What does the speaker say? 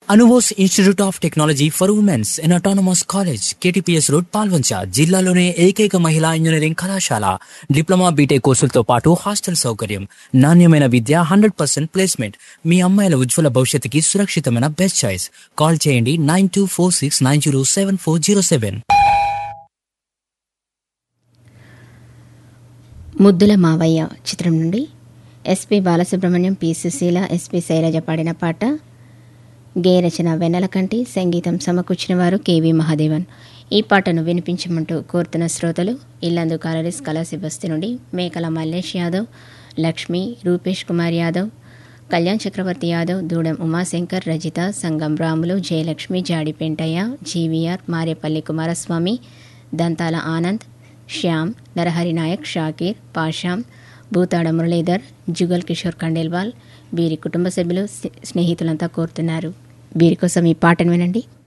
అనువోస్ institute of technology for womens in autonomous college KTPS road Palvancha జిల్లాలోనే ఏకైక మహిళా engineering కళాశాల డిప్లొమా బీటెక్ కోర్సులతో పాటు హాస్టల్ సౌకర్యం నాణ్యమైన విద్య హండ్రెడ్ పర్సెంట్ ప్లేస్మెంట్ మీ అమ్మాయిల ఉజ్వల భవిష్యత్తుకి సురక్షితమైన బెస్ట్ చాయిస్ కాల్ చేయండి nine two four six nine zero seven four zero seven Muddula Mavayya చిత్రం నుండి S P Balasubrahmanyam P Susheela S P Sailaja పాడిన పాట గేయ రచన వెన్నెలకంటి సంగీతం సమకూర్చిన వారు కెవి మహాదేవన్ ఈ పాటను వినిపించమంటూ కోరుతున్న శ్రోతలు ఇల్లందు కాలరీస్ కళాసి బస్తీ నుండి మేకల మల్లేష్ యాదవ్ లక్ష్మి రూపేష్ కుమార్ యాదవ్ కళ్యాణ్ చక్రవర్తి యాదవ్ దూడం ఉమాశంకర్ రజిత సంగం రాములు జయలక్ష్మి జాడి పెంటయ్య జీవీఆర్ మారేపల్లి కుమారస్వామి దంతాల ఆనంద్ శ్యామ్ నరహరి నాయక్ షాకీర్ పాషాం భూతాడ మురళీధర్ జుగల్ కిషోర్ ఖండేల్వాల్ వీరి కుటుంబ సభ్యులు స్నేహితులంతా కోరుతున్నారు వీరి కోసం ఈ పాటను వినండి